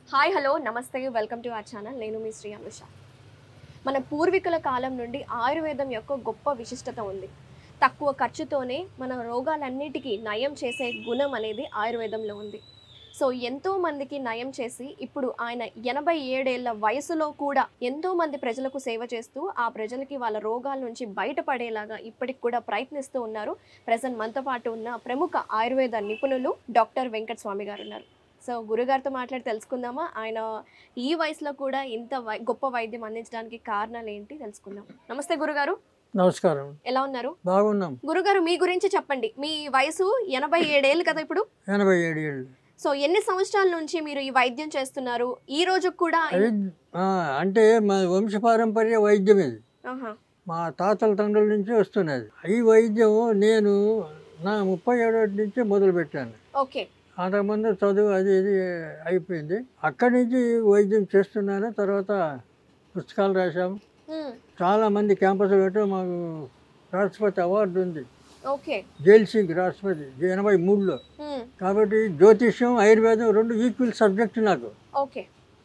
Hi hello నమస్తే welcome to our channel నేను మీ శ్రీ అనుష మన పూర్వీకుల కాలం నుండి ఆయుర్వేదం యొక్క గొప్ప విశిష్టత ఉంది తక్కువ ఖర్చుతోనే మన రోగాలన్నిటికీ నయం చేసే గుణం అనేది ఆయుర్వేదంలో ఉంది సో ఎంతో మందికి నయం చేసి ఇప్పుడు ఆయన ఎనభై ఏడేళ్ల వయసులో కూడా ఎంతో మంది ప్రజలకు సేవ చేస్తూ ఆ ప్రజలకి వాళ్ళ రోగాల నుంచి బయటపడేలాగా ఇప్పటికి కూడా ప్రయత్నిస్తూ ఉన్నారు ప్రజెంట్ మనతో పాటు ఉన్న ప్రముఖ ఆయుర్వేద నిపుణులు డాక్టర్ వెంకట స్వామి గారు ఉన్నారు సో గురుగారితో మాట్లాడి తెలుసుకుందామా ఆయన ఈ వయసులో కూడా ఇంత వై- గొప్ప వైద్యం అందించడానికి కారణాలు ఏంటి తెలుసుకుందాం నమస్తే గురుగారు నమస్కారం ఎలా ఉన్నారు బాగున్నాం గురుగారు మీ గురించి చెప్పండి మీ వయసు ఎనభై ఏడేళ్ళు కదా ఇప్పుడు ఎనభై ఏడు ఏళ్ళు సో ఎన్ని సంవత్సరాల నుంచి మీరు ఈ వైద్యం చేస్తున్నారు ఈ రోజు కూడా వైద్య- ఆ, అంటే మా వంశపారంపర్య వైద్యం ఇది ఆహా, మా తాతల తండ్రుల నుంచి వస్తున్నది ఈ వైద్యం నేను నా ముప్పై ఏడో నుంచి మొదలు పెట్టాను ఓకే అంతకుముందు చదువు అది ఇది అయిపోయింది అక్కడి నుంచి వైద్యం చేస్తున్నాను తర్వాత పుస్తకాలు రాశాము ఉమ్, చాలా మంది క్యాంపస్ పెట్టు మాకు రాష్ట్రపతి అవార్డు ఉంది ఓకే జైల్ సింగ్ రాష్ట్రపతి ఎనభై మూడులో ఉమ్, కాబట్టి జ్యోతిష్యం ఆయుర్వేదం రెండు ఈక్వల్ సబ్జెక్ట్ నాకు ఓకే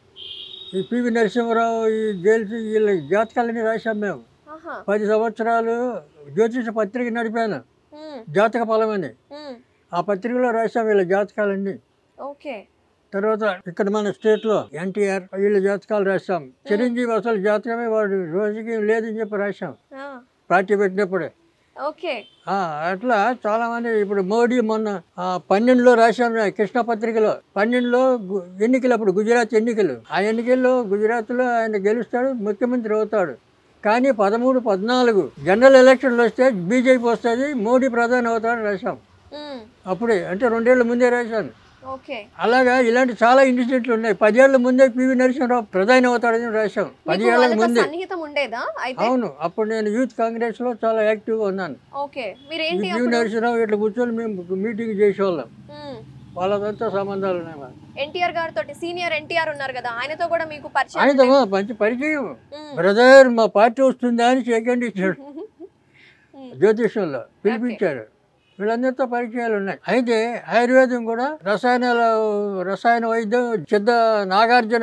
ఈ పివి నరసింహరావు ఈ జైలు సింగ్ వీళ్ళ జాతకాలన్నీ రాశాం మేము ఆహా, పది సంవత్సరాలు జ్యోతిష పత్రిక నడిపాను ఉమ్, జాతక ఫలం అని ఉమ్, ఆ పత్రికలో రాశాం వీళ్ళ జాతకాలన్నీ ఓకే తర్వాత ఇక్కడ మన స్టేట్లో ఎన్టీఆర్ వీళ్ళ జాతకాలు రాశాం చిరంజీవి అసలు జాతకమే వాడు రోజుకి లేదని చెప్పి రాశాం ఆ, పార్టీ పెట్టినప్పుడే ఓకే ఆ, అట్లా చాలా మంది ఇప్పుడు మోడీ మొన్న ఆ, పన్నెండులో రాశాం నా కృష్ణ పత్రికలో పన్నెండులో గు- ఎన్నికలు అప్పుడు గుజరాత్ ఎన్నికలు ఆ ఎన్నికల్లో గుజరాత్లో ఆయన గెలుస్తాడు ముఖ్యమంత్రి అవుతాడు కానీ పదమూడు పద్నాలుగు జనరల్ ఎలక్షన్లు వస్తే బీజేపీ వస్తుంది మోడీ ప్రధాని అవుతాడు రాశాం ఉమ్, అప్పుడే అంటే రెండేళ్ల ముందే రాశాను ఓకే అలాగా ఇలాంటి చాలా ఇన్సిడెంట్లు ఉన్నాయి పదేళ్ల ముందే పివి నరసింహరావు ప్రధాని అవుతాడని రాశాం మీకు పదేళ్ల వాళ్ళతో ముందే సన్నిహితం ఉండేదా అయితే అవును అప్పుడు నేను యూత్ కాంగ్రెస్ లో చాలా యాక్టివ్గా ఉన్నాను ఓకే ఈ మీరేంటి పివి అప్పుడు నరసింహరావు ఇట్లా కూర్చొని మేము మీటింగ్ చేసేవాళ్ళం ఉమ్, వాళ్ళదంతా సంబంధాలు ఉన్నాయి మాకు. ఎన్టీఆర్ గారితో సీనియర్ ఎన్టీఆర్ ఉన్నారు కదా ఆయనతో కూడా మీకు పరిచయం ఆయనతో మా మంచి పరిచయం ఉమ్, బ్రదర్ మా పార్టీ వస్తుందా అని సెకండ్ ఇచ్చాడు ఉమ్, జ్యోతిష్యంలో పిలిపించాడు వీళ్ళందరితో పరిచయాలు ఉన్నాయి అయితే ఆయుర్వేదం కూడా రసాయనాల రసాయన వైద్యం సిద్ధ నాగార్జున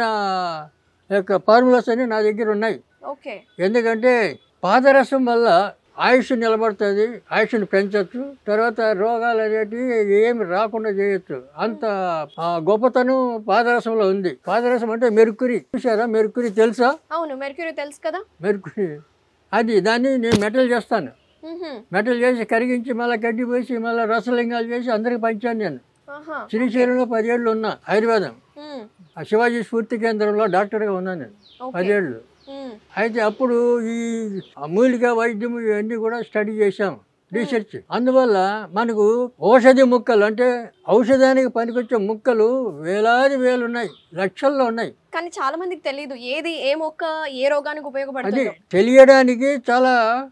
యొక్క ఫార్ములాస్ అని నా దగ్గర ఉన్నాయి ఓకే ఎందుకంటే పాదరసం వల్ల ఆయుష్ నిలబడుతుంది ఆయుష్ని పెంచవచ్చు తర్వాత రోగాలు అనేటివి ఏమి రాకుండా చేయొచ్చు అంత ఆ, గొప్పతనం పాదరసంలో ఉంది పాదరసం అంటే మెరుకురి చూసారా మెరుకురి తెలుసా అవును మెర్క్యూరీ తెలుసు కదా మెరుకురి అది దాన్ని నేను మెటల్ చేస్తాను ఉహుం, మెటల్ చేసి కరిగించి మళ్ళీ గడ్డి పోసి మళ్ళీ రసలింగాలు చేసి అందరికి పంచాను నేను ఆహా, శ్రీశైలంలో పదేళ్ళు ఉన్నా ఆయుర్వేదం ఉమ్, ఆ శివాజీ స్ఫూర్తి కేంద్రంలో డాక్టర్గా ఉన్నాను నేను ఓకే పదేళ్ళు ఉమ్, అయితే అప్పుడు ఈ మూలిక వైద్యం ఇవన్నీ కూడా స్టడీ చేశాం రీసెర్చ్ అందువల్ల మనకు ఔషధి ముక్కలు అంటే ఔషధానికి పనికొచ్చే ముక్కలు వేలాది వేలు ఉన్నాయి లక్షల్లో ఉన్నాయి కానీ చాలా మందికి తెలియదు ఏది ఏ మొక్క ఏ రోగానికి అది ఉపయోగపడుతుందో తెలియడానికి చాలా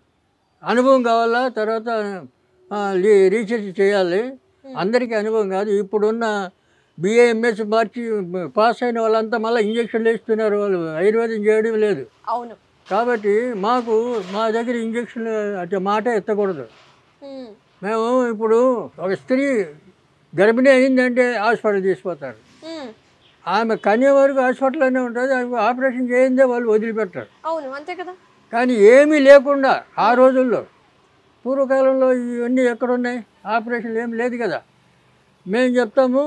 అనుభవం కావాలా తర్వాత ఆ, రీ- రీసెర్చ్ చేయాలి అందరికీ అనుభవం కాదు ఇప్పుడున్న బిఏఎంఎస్ మార్చి పాస్ అయిన వాళ్ళంతా మళ్ళీ ఇంజక్షన్లు వేస్తున్నారు వాళ్ళు ఆయుర్వేదం చేయడం లేదు అవును కాబట్టి మాకు మా దగ్గర ఇంజక్షన్లు అంటే మాట ఎత్తకూడదు ఉమ్, మేము ఇప్పుడు ఒక స్త్రీ గర్భిణీ అయిందంటే హాస్పిటల్ తీసుకుపోతారు ఉమ్, ఆమె కనే వరకు హాస్పిటల్లోనే ఉంటుంది ఆమె ఆపరేషన్ చేయిందే వాళ్ళు వదిలిపెట్టారు అవును అంతే కదా కానీ ఏమీ లేకుండా ఆ రోజుల్లో పూర్వకాలంలో ఇవన్నీ ఎక్కడున్నాయి ఆపరేషన్లు ఏం లేదు కదా మేము చెప్తాము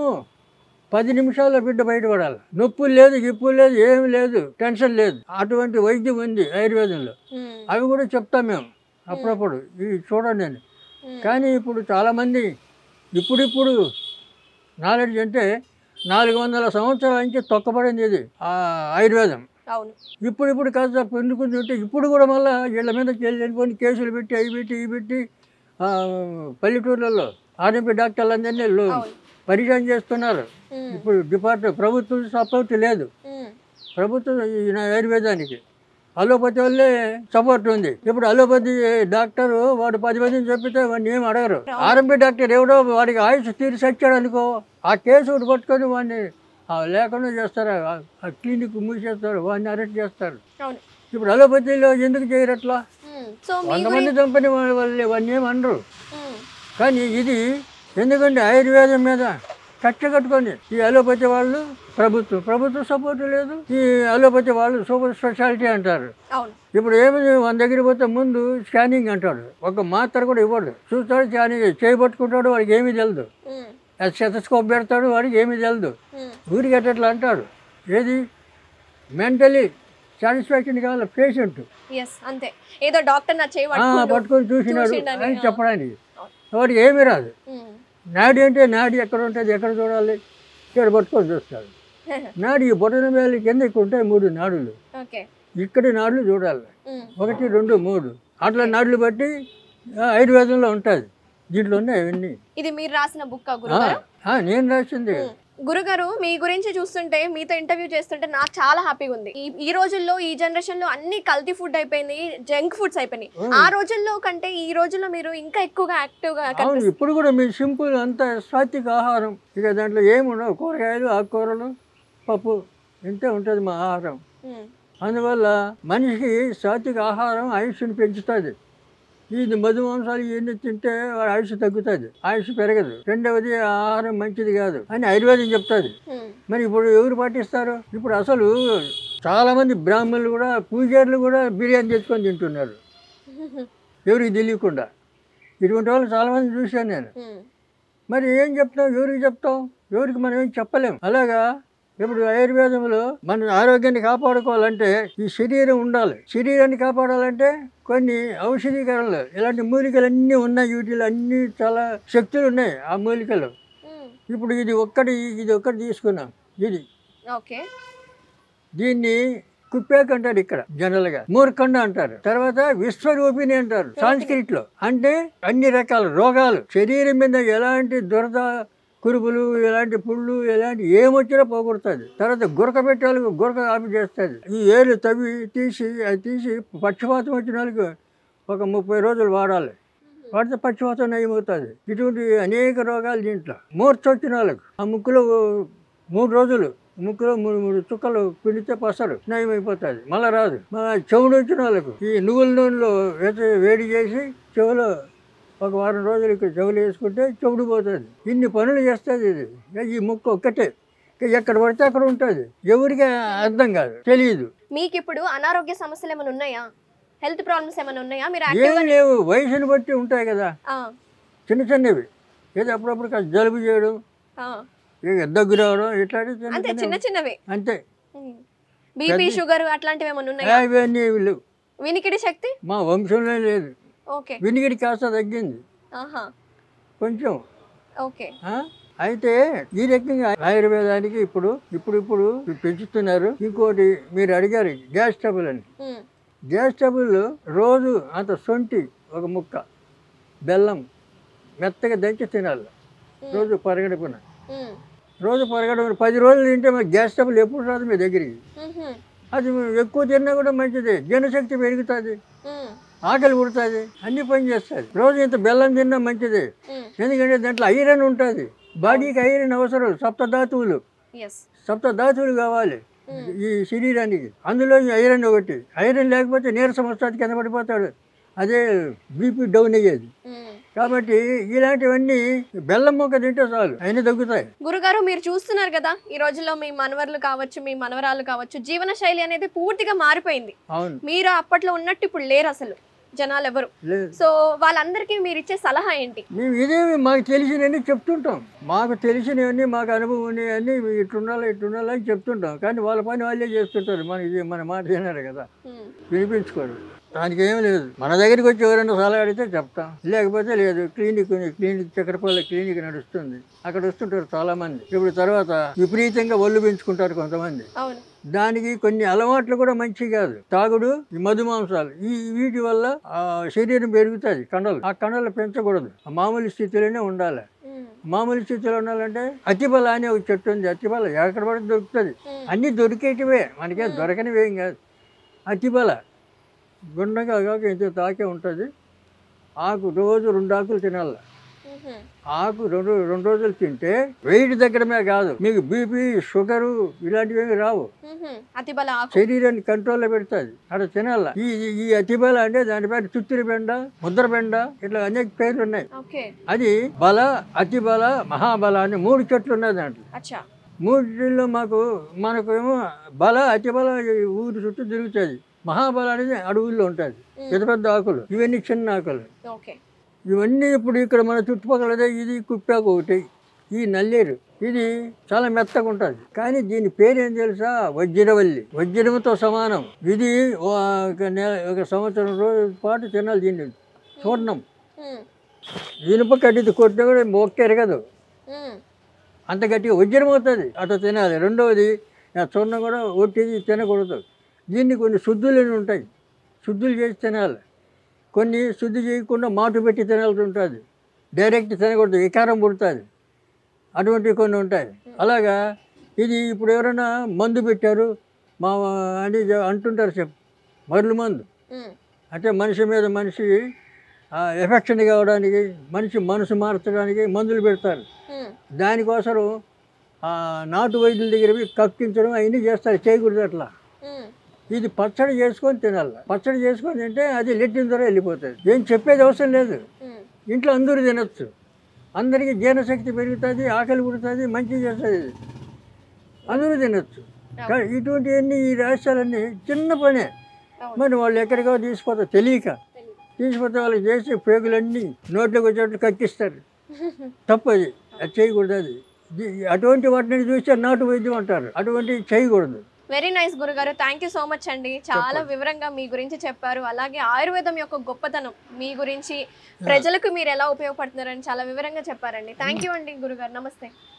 పది నిమిషాల్లో బిడ్డ బయటపడాలి నొప్పులు లేదు గిప్పులు లేదు ఏమీ లేదు టెన్షన్ లేదు అటువంటి వైద్యం ఉంది ఆయుర్వేదంలో ఉమ్, అవి కూడా చెప్తాం మేము అప్పుడప్పుడు ఇవి చూడండి నేను ఉమ్, కానీ ఇప్పుడు చాలామంది ఇప్పుడిప్పుడు నాలెడ్జ్ అంటే నాలుగు వందల సంవత్సరాల నుంచి తొక్కబడింది ఇది ఆ ఆయుర్వేదం అవును ఇప్పుడు ఇప్పుడు కాస్త పెండుకుంది ఉంటే ఇప్పుడు కూడా మళ్ళీ వీళ్ళ మీద వెళ్ళిపోయి కేసులు పెట్టి అవి పెట్టి ఇవి పెట్టి ఆ, పల్లెటూర్లలో ఆర్ఎంపీ డాక్టర్లందరినీ లో- అవును పరిచయం చేస్తున్నారు ఉమ్, ఇప్పుడు డిపార్ట్మెంట్ ప్రభుత్వం సపోర్ట్ లేదు ఉమ్, ప్రభుత్వం ఈ నా ఆయుర్వేదానికి అలోపతి వల్లే సపోర్ట్ ఉంది ఇప్పుడు అలోపతి డాక్టర్ వాడు పది మందిని చెప్పితే వాడిని ఏం అడగరు ఆర్ఎంపీ డాక్టర్ ఎవడో వాడికి ఆయుష్ తీరి సచ్చాడు అనుకో ఆ కేసు ఒకటి పట్టుకొని వాడిని ఆ, లేకుండా చేస్తారు ఆ- ఆ క్లినిక్ మూసేస్తారు వాడిని అరెస్ట్ చేస్తారు అవును ఇప్పుడు అలోపతిలో ఎందుకు చేయరు అట్లా ఉమ్, సో మీ వంద గురి- మంది చంపని వాళ్ళే వాడిని ఏం అనరు ఉమ్, కానీ ఇది ఎందుకంటే ఆయుర్వేదం మీద కచ్చ కట్టుకొని ఈ అలోపతి వాళ్ళు ప్రభుత్వం ప్రభుత్వ సపోర్ట్ లేదు ఈ అలోపతి వాళ్ళు సూపర్ స్పెషాలిటీ అంటారు అవును ఇప్పుడు ఏమి మన దగ్గర పోతే ముందు స్కానింగ్ అంటాడు ఒక మాత్ర కూడా ఇవ్వడు చూస్తాడు స్కానింగ్ చేయబట్టుకుంటాడు వాడికి ఏమీ తెలియదు ఉమ్, అది శతస్కోప్ పెడతాడు వాడికి ఏమీ తెలియదు ఉమ్, ఊరికి అట్లా అంటాడు ఏది మెంటలీ సాటిస్ఫాక్షన్ కావాలి పేషెంట్ ఎస్ అంతే ఏదో డాక్టర్ నా చేయి పట్టుకుంటూ, పట్టుకొని చూసినాడు చూసిండని, అని ఆ. చెప్పడానికి వాడికి ఏమీ రాదు ఉమ్, నాడి అంటే నాడి ఎక్కడ ఉంటుంది ఎక్కడ చూడాలి ఇక్కడ పట్టుకొని చూస్తాడు నాడి ఈ బొటన వేలు కింద ఇక్కడ ఉంటాయి మూడు నాడులు ఓకే ఇక్కడి నాడులు చూడాలి ఉమ్, ఒకటి రెండు మూడు అట్లా నాడులు బట్టి ఆ, ఆయుర్వేదంలో ఉంటుంది దీంట్లో ఉన్నాయి అవన్నీ ఇది మీరు రాసిన బుక్ ఆ, గురుగారు ఆ, నేను రాసింది ఉమ్. గురుగారు మీ గురించి చూస్తుంటే మీతో ఇంటర్వ్యూ చేస్తుంటే నాకు చాలా హ్యాపీగా ఉంది ఈ ఈ రోజుల్లో ఈ జనరేషన్ లో అన్ని కల్తీ ఫుడ్ అయిపోయింది జంక్ ఫుడ్స్ అయిపోయినాయి ఆ రోజుల్లో కంటే ఈ రోజుల్లో మీరు ఇంకా ఎక్కువగా యాక్టివ్ గా అవును కనిపిస్తారు ఇప్పుడు కూడా మీ సింపుల్ అంత సాత్విక ఆహారం ఇక దాంట్లో ఏముండవు కూరగాయలు ఆకుకూరలు పప్పు ఇంతే ఉంటుంది మా ఆహారం ఉమ్, అందువల్ల మనిషికి సాత్విక ఆహారం ఆయుష్ని పెంచుతుంది ఇది మధు మాంసాలు ఇవన్నీ తింటే వాడి ఆయుష్ తగ్గుతుంది ఆయుష్ పెరగదు రెండవది ఆ ఆహారం మంచిది కాదు అని ఆయుర్వేదం చెప్తుంది ఉమ్, మరి ఇప్పుడు ఎవరు పాటిస్తారు ఇప్పుడు అసలు చాలామంది బ్రాహ్మణులు కూడా పూజారులు కూడా బిర్యానీ తెచ్చుకొని తింటున్నారు ఎవరికి తెలియకుండా ఇటువంటి వాళ్ళు చాలామంది చూశాను నేను ఉమ్, మరి ఏం చెప్తాం ఎవరికి చెప్తాం ఎవరికి మనం ఏం చెప్పలేం అలాగా ఇప్పుడు ఆయుర్వేదంలో మన ఆరోగ్యాన్ని కాపాడుకోవాలంటే ఈ శరీరం ఉండాలి శరీరాన్ని కాపాడాలంటే కొన్ని ఔషధీకరణలు ఇలాంటి మూలికలు అన్నీ ఉన్నాయి వీటిలో అన్నీ చాలా శక్తులు ఉన్నాయి ఆ మూలికలు ఉమ్, ఇప్పుడు ఇది ఒక్కటి ఇది ఒక్కటి తీసుకున్నాం ఇది ఓకే దీన్ని కుప్పేక్ అంటారు ఇక్కడ జనరల్ గా మూర్ఖండ అంటారు తర్వాత విశ్వరూపిణి అంటారు సాంస్క్రిట్ లో అంటే అన్ని రకాల రోగాలు శరీరం మీద ఎలాంటి దురద కురుపులు ఎలాంటి పుళ్ళు ఎలాంటి ఏమొచ్చినా పోగొడుతుంది తర్వాత గురక పెట్టాలకు గురక ఆపి చేస్తుంది ఈ ఏలు తవ్వి తీసి అది తీసి పక్షపాతం వచ్చిన వాళ్ళకి ఒక ముప్పై రోజులు వాడాలి వాడితే పక్షపాతం నయమవుతుంది ఇటువంటి అనేక రోగాలు దీంట్లో మూర్ఛ వచ్చిన వాళ్ళకు ఆ ముక్కులో మూడు రోజులు ముక్కులో మూడు మూడు చుక్కలు పిండితే పసరు నయమైపోతుంది మళ్ళీ రాదు మళ్ళీ చెవుడు వచ్చిన వాళ్ళకు ఈ నువ్వుల నూనెలో వేసి వేడి చేసి చెవులో ఒక వారం రోజులు ఇక్కడ చెవులు వేసుకుంటే చెవుడు పోతుంది ఇన్ని పనులు చేస్తుంది ఇది ఈ ముక్కు ఒక్కటే ఇక ఎక్కడ పడితే అక్కడ ఉంటుంది ఎవరికి అర్థం కాదు తెలియదు మీకు ఇప్పుడు అనారోగ్య సమస్యలు ఏమైనా ఉన్నాయా హెల్త్ ప్రాబ్లమ్స్ ఏమైనా ఉన్నాయా మీరు ఏం యాక్టివ్ లేవు వయసుని బట్టి ఉంటాయి కదా చిన్న చిన్నవి ఏదో అప్పుడప్పుడు కాస్త జలుబు చేయడం ఇక దగ్గు రావడం ఇట్లాంటివి చిన్న అంతే చిన్న చిన్నవి. చిన్నవి అంతే బీపీ షుగర్ అట్లాంటివి ఏమైనా ఉన్నాయా ఇవన్నీ లేవు వినికిడి శక్తి మా వంశంలో లేదు ఓకే వినికిడి కాస్త తగ్గింది ఆహా కొంచెం ఓకే ఆ? అయితే ఈ రకంగా ఆయుర్వేదానికి ఇప్పుడు ఇప్పుడు ఇప్పుడు పెంచుతున్నారు ఇంకోటి మీరు అడిగారు గ్యాస్ ట్రబుల్ అని ఉమ్, గ్యాస్ ట్రబుల్ రోజు అంత సొంటి ఒక ముక్క బెల్లం మెత్తగా దంచి తినాలి రోజు పరగడుపున ఉమ్, రోజు పరగడుపున పది రోజులు తింటే మరి గ్యాస్ ట్రబుల్ ఎప్పుడు రాదు మీ దగ్గరికి ఉహుం, అది ఎక్కువ తిన్నా కూడా మంచిది జీర్ణశక్తి పెరుగుతుంది ఉమ్, ఆకలి పుడుతుంది అన్ని పని చేస్తుంది రోజు ఇంత బెల్లం తిన్నా మంచిది ఉమ్, ఎందుకంటే దాంట్లో ఐరన్ ఉంటుంది బాడీకి ఐరన్ అవసరం సప్తధాతువులు ఎస్ సప్తధాతువులు కావాలి ఈ శరీరానికి అందులో ఈ ఐరన్ ఒకటి ఐరన్ లేకపోతే నీరసం వస్తుంది కింద పడిపోతాడు అదే బీపీ డౌన్ అయ్యేది ఉమ్. కాబట్టి ఇలాంటివన్నీ బెల్లం మొక్క తింటే చాలు అయినా తగ్గుతాయి గురుగారు మీరు చూస్తున్నారు కదా ఈ రోజుల్లో మీ మనవర్లు కావచ్చు మీ మనవరాలు కావచ్చు జీవన శైలి అనేది పూర్తిగా మారిపోయింది అవును మీరు అప్పట్లో ఉన్నట్టు ఇప్పుడు లేరు అసలు జనాలు ఎవరు లేదు సో వాళ్ళందరికీ మీరు ఇచ్చే సలహా ఏంటి మేము ఇదేమి మాకు తెలిసినవన్నీ చెప్తుంటాం మాకు తెలిసినవన్నీ మాకు అనుభవం ఉన్నాయన్నీ ఇట్లుండాలి ఇట్లుండాలి అని చెప్తుంటాం కానీ వాళ్ళ పని వాళ్ళే చేస్తుంటారు మనకి మన మాట వినారు కదా ఉమ్, వినిపించుకోరు దానికి ఏం లేదు మన దగ్గరికి వచ్చి ఎవరైనా సలహా అడిగితే చెప్తాం లేకపోతే లేదు క్లినిక్ ఉంది క్లినిక్ చక్రపల్లి క్లినిక్ నడుస్తుంది అక్కడ వస్తుంటారు చాలామంది ఇప్పుడు తర్వాత విపరీతంగా ఒళ్ళు పెంచుకుంటారు కొంతమంది అవును దానికి కొన్ని అలవాట్లు కూడా మంచి కాదు తాగుడు ఈ మధు మాంసాలు ఈ వీటి వల్ల ఆ శరీరం పెరుగుతుంది కండలు ఆ కండలు పెంచకూడదు ఆ మామూలు స్థితిలోనే ఉండాలి ఉమ్, మామూలు స్థితిలో ఉండాలంటే అతిబల అనే ఒక చెట్టు ఉంది అతిబల ఎక్కడ పడితే దొరుకుతుంది ఉమ్, అన్నీ దొరికేటివే మనకేం దొరకనివి ఏం కాదు అతిబల గుండగా కాక ఇంత తాకే ఉంటుంది ఆకు రోజు రెండు ఆకులు తినాలి మ్మ్హ్మ్. ఆకు రెండు రెండు రోజులు తింటే వెయిట్ దగ్గరమే కాదు మీకు బీపీ షుగరు ఇలాంటివి ఏమి రావు మ్మ్హ్మ్. అతిబల ఆకు శరీరాన్ని కంట్రోల్లో పెడుతుంది అక్కడ తినాల ఈ ఈ- ఈ అతిబల అంటే దాని పేరు చుత్తిరి బెండ ముద్ర బెండ ఇట్లా అనేక పేర్లు ఉన్నాయి ఓకే అది బల అతిబల మహాబల అని మూడు చెట్లు ఉన్నాయి దాంట్లో అచ్చా మూడిలో మాకు మనకు ఏమో బల అతిబల ఈ ఊరి చుట్టూ తిరుగుతుంది మహాబల అనేది అడవుల్లో ఉంటుంది పెద్ద పెద్ద ఆకులు ఇవన్నీ చిన్న ఆకులు ఓకే ఇవన్నీ ఇప్పుడు ఇక్కడ మన చుట్టుపక్కల అదే ఇది కుప్పాకు ఒకటి ఈ నల్లేరు ఇది చాలా మెత్తగా ఉంటుంది కానీ దీని పేరు ఏం తెలుసా వజ్రవల్లి వజ్రముతో సమానం ఇది ఒక నెల ఒక సంవత్సరం రోజుల పాటు తినాలి దీన్ని చూర్ణం మ్మ్. ఇనుప కడ్డీది కొట్టినా కూడా మొక్క ఎరగదు మ్మ్. అంత గట్టిగా వజ్రం అవుతుంది అట్లా తినాలి రెండవది ఆ చూర్ణం కూడా ఒట్టిది తినకూడదు దీన్ని కొన్ని శుద్ధులు ఉంటాయి శుద్ధులు చేసి తినాలి కొన్ని శుద్ధి చేయకుండా మాటు పెట్టి తినాల్సి ఉంటుంది డైరెక్ట్ తినకూడదు వికారం పుడుతుంది అటువంటివి కొన్ని ఉంటాయి అలాగా ఇది ఇప్పుడు ఎవరైనా మందు పెట్టారు మా అని చె- అంటుంటారు చెప్ మరులు మందు మ్మ్. అంటే మనిషి మీద మనిషి ఎఫెక్షన్ కావడానికి మనిషి మనసు మార్చడానికి మందులు పెడతారు మ్మ్. దానికోసం ఆ నాటు వైద్యుల దగ్గర పోయి కక్కించడం అవన్నీ చేస్తారు చేయకూడదు అట్లా మ్మ్. ఇది పచ్చడి చేసుకొని తినాలి పచ్చడి చేసుకొని తింటే అది లెట్టిన ద్వారా వెళ్ళిపోతుంది ఏం చెప్పేది అవసరం లేదు మ్మ్. ఇంట్లో అందరూ తినొచ్చు అందరికీ జీర్ణశక్తి పెరుగుతుంది ఆకలి పుడుతుంది మంచి చేస్తుంది ఇది అందరూ తినొచ్చు కానీ ఇటువంటివన్నీ ఈ రహస్యాలన్నీ చిన్న పనే అవును. మరి వాళ్ళు ఎక్కడికో తీసుకుపోతారు తెలియక తెలీదు. తీసుకుపోతే వాళ్ళు చేసి పేగులన్నీ నోట్లోకి వచ్చేట్లు కక్కిస్తారు తప్పు అది అది చేయకూడదు అది ఇది- అటువంటి వాటిని చూస్తే నాటు వైద్యం అంటారు అటువంటి చేయకూడదు వెరీ నైస్ గురుగారు థ్యాంక్ యూ సో మచ్ అండి చాలా వివరంగా మీ గురించి చెప్పారు అలాగే ఆయుర్వేదం యొక్క గొప్పతనం మీ గురించి ప్రజలకు మీరు ఎలా ఉపయోగపడుతున్నారని చాలా వివరంగా చెప్పారండి థ్యాంక్ యూ అండి గురుగారు నమస్తే